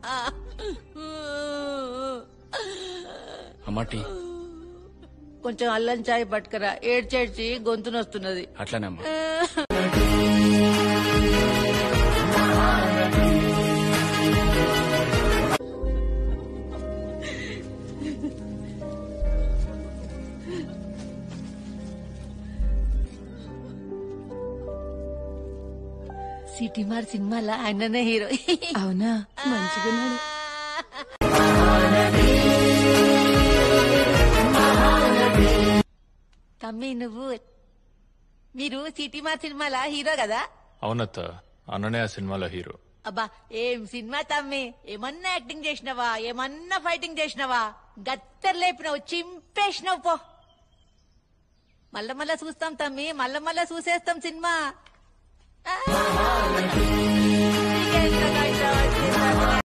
అమ్మా టీ కొంచెం అల్లం చాయ్ పట్టుకరా ఏడ్చేడ్చి గొంతునొస్తున్నది అట్లానే అమ్మా సిటీ మార్ సినిమాలో ఆయననే హీరో అవునా మంచిగున్నాడు తమ్మి నువ్వు మీరు సిటీ మార్ సినిమాలా హీరో కదా అవునత్త అన్ననే ఆ సినిమాలో హీరో అబ్బా ఏం సినిమా తమ్మి ఏమన్నా యాక్టింగ్ చేసినావా ఏమన్నా ఫైటింగ్ చేసినావా గత్తర్ లేపినావు చింపేసినావు పో మళ్ళా మళ్ళా చూస్తాం తమ్మి మళ్ళా మళ్ళా చూసేస్తాం సినిమా ఆ! నీకెంత కష్టం వచ్చిందో.